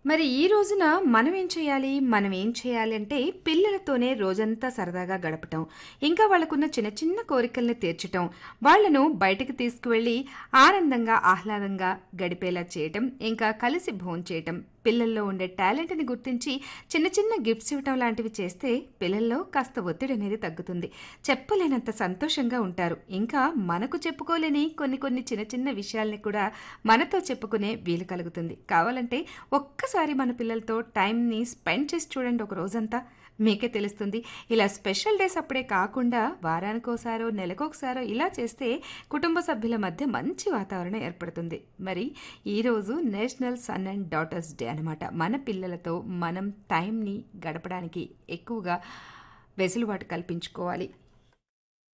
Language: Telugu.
మరి ఈ రోజున మనం ఏం చేయాలి మనం ఏం చేయాలి అంటే పిల్లలతోనే రోజంతా సరదాగా గడపటం ఇంకా వాళ్ళకున్న చిన్న చిన్న కోరికల్ని తీర్చటం వాళ్ళను బయటకు తీసుకువెళ్ళి ఆనందంగా ఆహ్లాదంగా గడిపేలా చేయటం ఇంకా కలిసి భోంచేయటం పిల్లల్లో ఉండే టాలెంట్ని గుర్తించి చిన్న చిన్న గిఫ్ట్స్ ఇవ్వటం లాంటివి చేస్తే పిల్లల్లో కాస్త ఒత్తిడి అనేది తగ్గుతుంది చెప్పలేనంత సంతోషంగా ఉంటారు ఇంకా మనకు చెప్పుకోలేని కొన్ని కొన్ని చిన్న చిన్న విషయాల్ని కూడా మనతో చెప్పుకునే వీలు కలుగుతుంది కావాలంటే ఒక్కసారి మన పిల్లలతో టైంని స్పెండ్ చేసి చూడండి ఒక రోజంతా మీకే తెలుస్తుంది ఇలా స్పెషల్ డేస్ అప్పుడే కాకుండా వారానికోసారో నెలకొకసారో ఇలా చేస్తే కుటుంబ సభ్యుల మధ్య మంచి వాతావరణం ఏర్పడుతుంది మరి ఈరోజు national son and daughters day అనమాట మన పిల్లలతో మనం టైంని గడపడానికి ఎక్కువగా వెసులుబాటు కల్పించుకోవాలి